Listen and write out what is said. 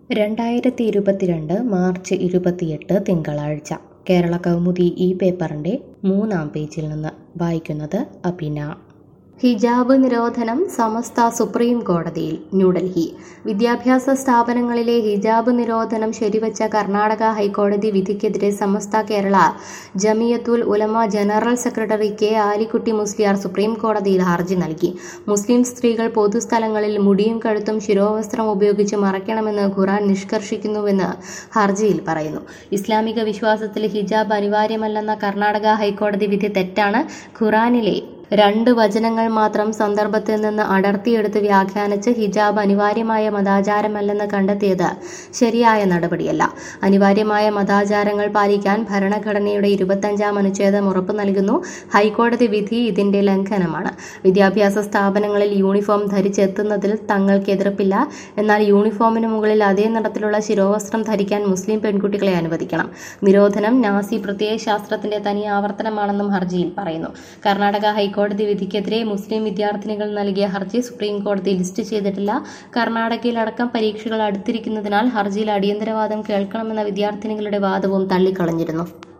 രണ്ടായിരത്തി ഇരുപത്തിരണ്ട് മാർച്ച് ഇരുപത്തിയെട്ട് തിങ്കളാഴ്ച കേരള കൗമുദി ഈ പേപ്പറിൻ്റെ മൂന്നാം പേജിൽ നിന്ന് വായിക്കുന്നത് അഭിന ഹിജാബ് നിരോധനം സമസ്ത സുപ്രീം കോടതിയിൽ ന്യൂഡൽഹി വിദ്യാഭ്യാസ സ്ഥാപനങ്ങളിലെ ഹിജാബ് നിരോധനം ശരിവച്ച കർണാടക ഹൈക്കോടതി വിധിക്കെതിരെ Samastha Kerala Jamiyyathul Ulama general secretary K Alikutty Musliyar supreme കോടതിയിൽ ഹർജി നൽകി മുസ്ലിം സ്ത്രീകൾ പൊതുസ്ഥലങ്ങളിൽ മുടിയും കഴുത്തും ശിരോവസ്ത്രം ഉപയോഗിച്ച് മറയ്ക്കണമെന്ന് ഖുറാൻ നിഷ്കർഷിക്കുന്നുവെന്ന് ഹർജിയിൽ പറയുന്നു ഇസ്ലാമിക വിശ്വാസത്തിൽ ഹിജാബ് അനിവാര്യമല്ലെന്ന കർണാടക ഹൈക്കോടതി വിധി തെറ്റാണ് ഖുറാനിലെ രണ്ട് വചനങ്ങൾ മാത്രം സന്ദർഭത്തിൽ നിന്ന് അടർത്തിയെടുത്ത് വ്യാഖ്യാനിച്ച് ഹിജാബ് അനിവാര്യമായ മതാചാരമല്ലെന്ന് കണ്ടെത്തിയത് ശരിയായ നടപടിയല്ല അനിവാര്യമായ മതാചാരങ്ങൾ പാലിക്കാൻ ഭരണഘടനയുടെ ഇരുപത്തഞ്ചാം അനുച്ഛേദം ഉറപ്പു നൽകുന്നു ഹൈക്കോടതി വിധി ഇതിന്റെ ലംഘനമാണ് വിദ്യാഭ്യാസ സ്ഥാപനങ്ങളിൽ യൂണിഫോം ധരിച്ചെത്തുന്നതിൽ തങ്ങൾക്ക് എതിർപ്പില്ല എന്നാൽ യൂണിഫോമിന് മുകളിൽ അതേ നിറത്തിലുള്ള ശിരോവസ്ത്രം ധരിക്കാൻ മുസ്ലിം പെൺകുട്ടികളെ അനുവദിക്കണം നിരോധനം നാസി പ്രത്യയശാസ്ത്രത്തിന്റെ തനി ആവർത്തനമാണെന്നും ഹർജിയിൽ പറയുന്നു കർണാടക ഹൈക്കോടതി വിധിക്കെതിരെ മുസ്ലിം വിദ്യാർത്ഥിനികൾ നൽകിയ ഹർജി സുപ്രീം കോടതി ലിസ്റ്റ് ചെയ്തിട്ടില്ല കർണാടകയിലടക്കം പരീക്ഷകൾ അടുത്തിരിക്കുന്നതിനാൽ ഹർജിയിൽ അടിയന്തരവാദം കേൾക്കണമെന്ന വിദ്യാർത്ഥിനികളുടെ വാദവും തള്ളിക്കളഞ്ഞിരുന്നു